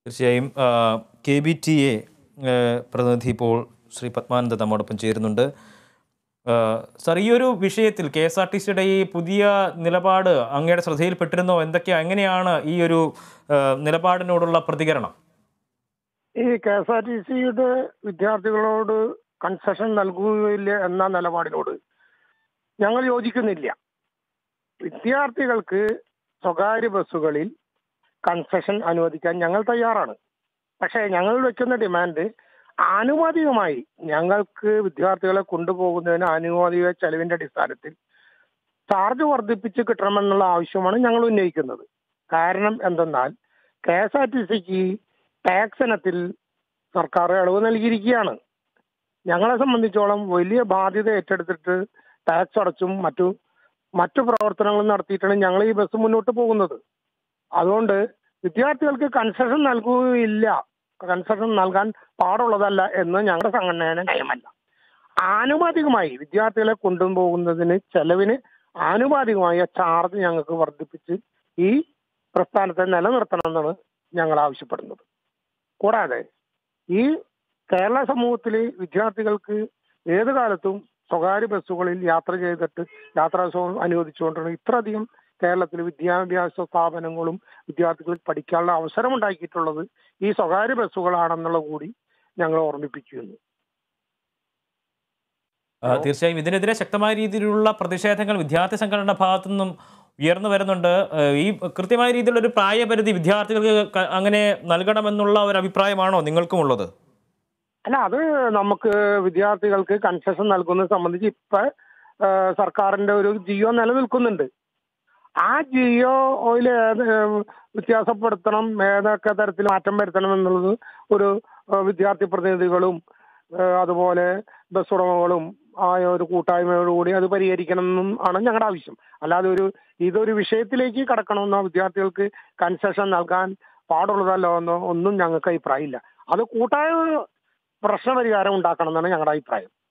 തീർച്ചയായും K B T A പ്രതിനിധി ഇപ്പോൾ ശ്രീ പത്മാനന്ദ നമ്മോടൊപ്പം ചേരുന്നുണ്ട് ആ, സാർ ഈ ഒരു വിഷയത്തിൽ കെ എസ് ആർ ടി സിയുടെ ഈ പുതിയ നിലപാട് അങ്ങയുടെ ശ്രദ്ധയിൽപ്പെട്ടിരുന്നോ എന്തൊക്കെയാ എങ്ങനെയാണ് ഈ ഒരു ആ, നിലപാടിനോടുള്ള പ്രതികരണം ഈ കെ എസ് ആർ ടി സിയുടെ വിദ്യാർത്ഥികളോട് കൺസെഷൻ നൽകുകയില്ല എന്ന നിലപാടിനോട് ഞങ്ങൾ യോജിക്കുന്നില്ല വിദ്യാർത്ഥികൾക്ക് സ്വകാര്യ ബസ്സുകളിൽ കൺസെഷൻ അനുവദിക്കാൻ ഞങ്ങൾ തയ്യാറാണ് പക്ഷേ ഞങ്ങൾ വെക്കുന്ന ഡിമാൻഡ് ആനുപാതികമായി ഞങ്ങൾക്ക് വിദ്യാർത്ഥികളെ കൊണ്ടുപോകുന്നതിന് ആനുപാതിക ചെലവിന്റെ അടിസ്ഥാനത്തിൽ ചാർജ് വർദ്ധിപ്പിച്ച് കിട്ടണമെന്നുള്ള ആവശ്യമാണ് ഞങ്ങൾ ഉന്നയിക്കുന്നത് കാരണം എന്തെന്നാൽ കെ എസ് ആർ ടി സിക്ക് ടാക്സ് ഇനത്തിൽ സർക്കാർ ഇളവ് നൽകിയിരിക്കുകയാണ് ഞങ്ങളെ സംബന്ധിച്ചോളം വലിയ ബാധ്യത ഏറ്റെടുത്തിട്ട് ടാക്സ് അടച്ചും മറ്റു മറ്റു പ്രവർത്തനങ്ങളും നടത്തിയിട്ടാണ് ഞങ്ങൾ ഈ ബസ് മുന്നോട്ട് പോകുന്നത് അതുകൊണ്ട് വിദ്യാർത്ഥികൾക്ക് കൺസെഷൻ നൽകുകയില്ല കൺസെഷൻ നൽകാൻ പാടുള്ളതല്ല എന്ന് ഞങ്ങളുടെ സംഘടനയുടെ നയമല്ല ആനുപാതികമായി വിദ്യാർത്ഥികളെ കൊണ്ടുപോകുന്നതിന് ചെലവിന് ആനുപാതികമായ ചാർജ് ഞങ്ങൾക്ക് വർദ്ധിപ്പിച്ച് ഈ പ്രസ്ഥാനത്തെ നിലനിർത്തണമെന്നാണ് ഞങ്ങൾ ആവശ്യപ്പെടുന്നത് കൂടാതെ ഈ കേരള സമൂഹത്തിലെ വിദ്യാർത്ഥികൾക്ക് ഏത് കാലത്തും സ്വകാര്യ ബസ്സുകളിൽ യാത്ര ചെയ്തിട്ട് യാത്രാസുഖം അനുവദിച്ചുകൊണ്ടാണ് ഇത്രയധികം കേരളത്തിൽ വിദ്യാഭ്യാസ സ്ഥാപനങ്ങളും വിദ്യാർത്ഥികൾക്ക് പഠിക്കാനുള്ള അവസരം ഉണ്ടാക്കിയിട്ടുള്ളത് ഈ സ്വകാര്യ ബസ്സുകളാണെന്നുള്ള കൂടി ഞങ്ങൾ ഓർമ്മിപ്പിക്കുന്നു ആ, തീർച്ചയായും ഇതിനെതിരെ ശക്തമായ രീതിയിലുള്ള പ്രതിഷേധങ്ങൾ വിദ്യാർത്ഥി സംഘടനയുടെ ഭാഗത്തു നിന്നും ഉയർന്നു വരുന്നുണ്ട് ആ, ഈ കൃത്യമായ രീതിയിലുള്ള ഒരു പ്രായപരിധി വിദ്യാർത്ഥികൾക്ക് ക- അങ്ങനെ നൽകണമെന്നുള്ള ഒരു അഭിപ്രായമാണോ നിങ്ങൾക്കുമുള്ളത് അല്ല അത് നമുക്ക് വിദ്യാർത്ഥികൾക്ക് കൺസെഷൻ നൽകുന്നത് സംബന്ധിച്ച് ഇപ്പൊ ആ, സർക്കാരിന്റെ ഒരു ജിയോ നിലനിൽക്കുന്നുണ്ട് ആ ജിയോയിൽ ഏത് വ്യത്യാസപ്പെടുത്തണം ഏതൊക്കെ തരത്തിൽ മാറ്റം വരുത്തണം എന്നുള്ളത് ഒരു ആ, വിദ്യാർത്ഥി പ്രതിനിധികളും ആ, അതുപോലെ ബസ് ഉടമകളും ആയ ഒരു കൂട്ടായ്മയോടുകൂടി അത് പരിഹരിക്കണം എന്നും ആണ് ഞങ്ങളുടെ ആവശ്യം അല്ലാതെ ഒരു ഇതൊരു വിഷയത്തിലേക്ക് കടക്കണമെന്നോ വിദ്യാർത്ഥികൾക്ക് കൺസെഷൻ നൽകാൻ പാടുള്ളതല്ലോ എന്നോ ഒന്നും ഞങ്ങൾക്ക് അഭിപ്രായമില്ല അത് കൂട്ടായ പ്രശ്നപരിഹാരം ഉണ്ടാക്കണം എന്നാണ് ഞങ്ങളുടെ അഭിപ്രായം